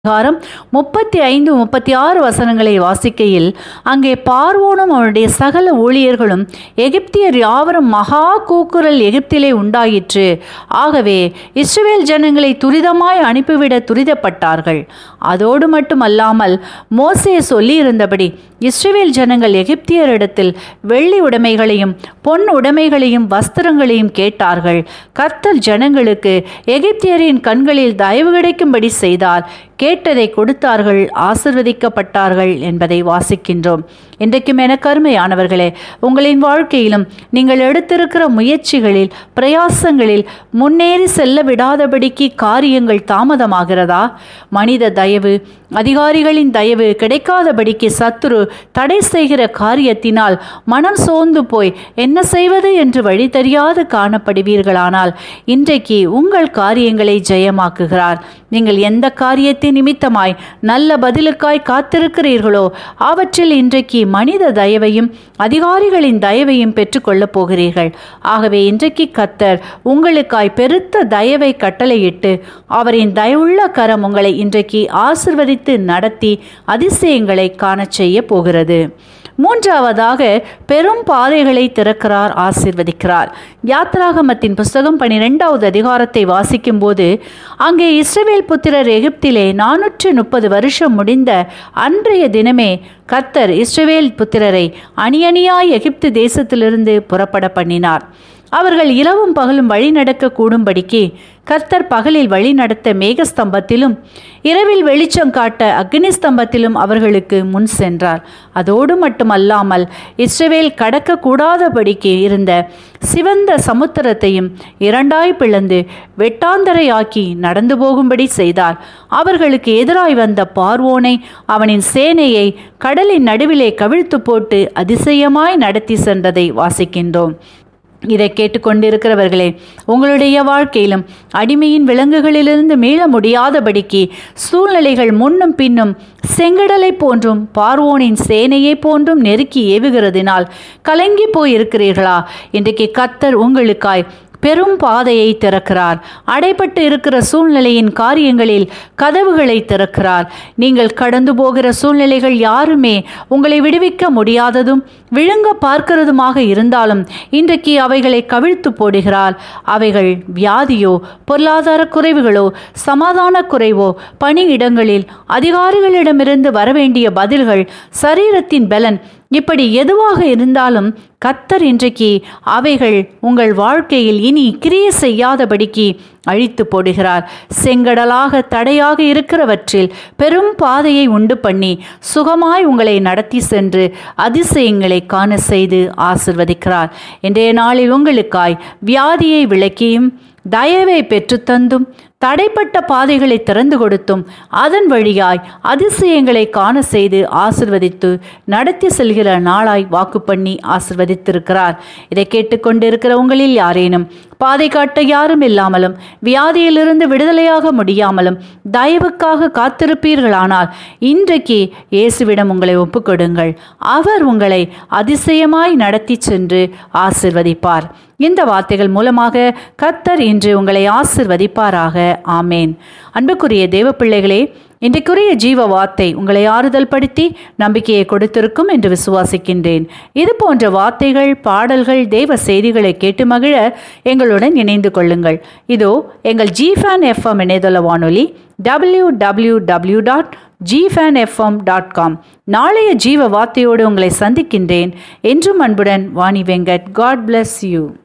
அதிகாரம் முப்பத்தி ஐந்து முப்பத்தி ஆறு வசனங்களை வாசிக்கையில் அங்கே பார்வோனும் அவனுடைய சகல ஊழியர்களும் எகிப்தியர் யாவரும் மகா கூக்குரல் எகிப்திலே உண்டாயிற்று ஆகவே இஸ்ரவேல் ஜனங்களை துரிதமாய் அனுப்பிவிட துரிதப்பட்டார்கள் அதோடு மட்டுமல்லாமல் மோசே சொல்லியிருந்தபடி இஸ்ரவேல் ஜனங்கள் எகிப்தியரிடத்தில் வெள்ளி உடைமைகளையும் பொன் உடைமைகளையும் வஸ்திரங்களையும் கேட்டார்கள் கர்த்தர் ஜனங்களுக்கு எகிப்தியரின் கண்களில் தயவு கிடைக்கும்படி செய்தார் கேட்டதை கொடுத்தார்கள் ஆசிர்வதிக்கப்பட்டார்கள் என்பதை வாசிக்கின்றோம் இன்றைக்கும் எனக்கு அருமையானவர்களே உங்களின் வாழ்க்கையிலும் நீங்கள் எடுத்திருக்கிற முயற்சிகளில் பிரயாசங்களில் முன்னேறி செல்ல விடாதபடிக்கு காரியங்கள் தாமதமாகிறதா மனித தயவு அதிகாரிகளின் தயவு கிடைக்காதபடிக்கு சத்துரு தடை செய்கிற காரியத்தினால் மனம் சோர்ந்து போய் என்ன செய்வது என்று வழி தெரியாது காணப்படுவீர்களானால் இன்றைக்கு உங்கள் காரியங்களை ஜெயமாக்குகிறார் நீங்கள் எந்த காரியத்தின் நிமித்தமாய் நல்ல பதிலுக்காய் காத்திருக்கிறீர்களோ அவற்றில் இன்றைக்கு மனித தயவையும் அதிகாரிகளின் தயவையும் பெற்றுக்கொள்ளப் போகிறீர்கள் ஆகவே இன்றைக்கு கத்தர் உங்களுக்காய் பெருத்த தயவை கட்டளையிட்டு அவரின் தயவுள்ள கரம் உங்களை இன்றைக்கு ஆசிர்வதித்து நடத்தி அதிசயங்களை காணச் செய்ய போகிறது மூன்றாவதாக பெரும் பாதைகளை திறக்கிறார் ஆசிர்வதிக்கிறார் யாத்ராகமத்தின் புஸ்தகம் பனிரெண்டாவது அதிகாரத்தை வாசிக்கும்போது அங்கே இஸ்ரவேல் புத்திரர் எகிப்திலே நானூற்று முப்பது வருஷம் முடிந்த அன்றைய தினமே கர்த்தர் இஸ்ரவேல் புத்திரரை அணியணியாய் எகிப்து தேசத்திலிருந்து புறப்பட பண்ணினார் அவர்கள் இரவும் பகலும் வழி நடக்க கூடும்படிக்கு கர்த்தர் பகலில் வழி நடத்த மேகஸ்தம்பத்திலும் இரவில் வெளிச்சம் காட்ட அக்னி ஸ்தம்பத்திலும் அவர்களுக்கு முன் சென்றார் அதோடு மட்டுமல்லாமல் இஸ்ரவேல் கடக்க கூடாதபடிக்கு இருந்த சிவந்த சமுத்திரத்தையும் இரண்டாய் பிளந்து வெட்டாந்தரையாக்கி நடந்து போகும்படி செய்தார் அவர்களுக்கு எதிராய் வந்த பார்வோனை அவனின் சேனையை கடலின் நடுவிலே கவிழ்த்து போட்டு அதிசயமாய் நடத்தி சென்றதை வாசிக்கின்றோம் இதை கேட்டுக்கொண்டிருக்கிறவர்களே உங்களுடைய வாழ்க்கையிலும் அடிமையின் விலங்குகளிலிருந்து மீள முடியாதபடிக்கு சூழ்நிலைகள் முன்னும் பின்னும் செங்கடலை போன்றும் பார்வோனின் சேனையை போன்றும் நெருக்கி ஏவுகிறதினால் கலங்கி போயிருக்கிறீர்களா இன்றைக்கு கத்தர் உங்களுக்காய் பெரும் பாதையை திறக்கிறார் அடைபட்டு இருக்கிற சூழ்நிலையின் காரியங்களில் கதவுகளை திறக்கிறார் நீங்கள் கடந்து போகிற சூழ்நிலைகள் யாருமே உங்களை விடுவிக்க முடியாததும் விழுங்க பார்க்கிறதுமாக இருந்தாலும் இன்றைக்கு அவைகளை கவிழ்த்து போடுகிறார் அவைகள் வியாதியோ பொருளாதார குறைவுகளோ சமாதான குறைவோ பணியிடங்களில் அதிகாரிகளிடமிருந்து வரவேண்டிய பதில்கள் சரீரத்தின் பலன் இப்படி எதுவாக இருந்தாலும் கத்தர் இன்றைக்கு அவைகள் உங்கள் வாழ்க்கையில் இனி கிரிய செய்யாதபடிக்கு அழித்து போடுகிறார் செங்கடலாக தடையாக இருக்கிறவற்றில் பெரும் பாதையை உண்டு பண்ணி சுகமாய் உங்களை நடத்தி சென்று அதிசயங்களை காண செய்து ஆசிர்வதிக்கிறார் இன்றைய நாளில் உங்களுக்காய் வியாதியை விளக்கியும் தயவை பெற்றுத்தந்தும் தடைப்பட்ட பாதைகளை திறந்து கொடுத்தும் அதன் வழியாய் அதிசயங்களை காண செய்து ஆசிர்வதித்து நடத்தி செல்கிற நாளாய் வாக்கு பண்ணி ஆசிர்வதித்திருக்கிறார் இதை கேட்டுக்கொண்டிருக்கிற உங்களில் யாரேனும் பாதை காட்ட யாரும் இல்லாமலும் வியாதியிலிருந்து விடுதலையாக முடியாமலும் தயவுக்காக காத்திருப்பீர்களானால் இன்றைக்கு இயேசுவிடம் உங்களை ஒப்புக்கொடுங்கள் அவர் உங்களை அதிசயமாய் நடத்தி சென்று ஆசிர்வதிப்பார் இந்த வார்த்தைகள் மூலமாக கத்தர் இன்று உங்களை ஆசிர்வதிப்பாராக ஆமேன் அன்புக்குரிய தேவ பிள்ளைகளே இன்றைக்குரிய ஜீவ வார்த்தை உங்களை ஆறுதல் படுத்தி நம்பிக்கையை கொடுத்திருக்கும் என்று விசுவாசிக்கின்றேன் இது போன்ற வார்த்தைகள் பாடல்கள் தேவ செய்திகளை கேட்டு மகிழ எங்களுடன் இணைந்து கொள்ளுங்கள் இதோ எங்கள் ஜிஃபேன் எஃப்எம் இணையதள வானொலி டபிள்யூ டபிள்யூ டபிள்யூ டாட் ஜிஃபேன் எஃப்எம் டாட் காம் நாளைய ஜீவ வார்த்தையோடு உங்களை சந்திக்கின்றேன் என்றும் அன்புடன் Vani Venkat God bless you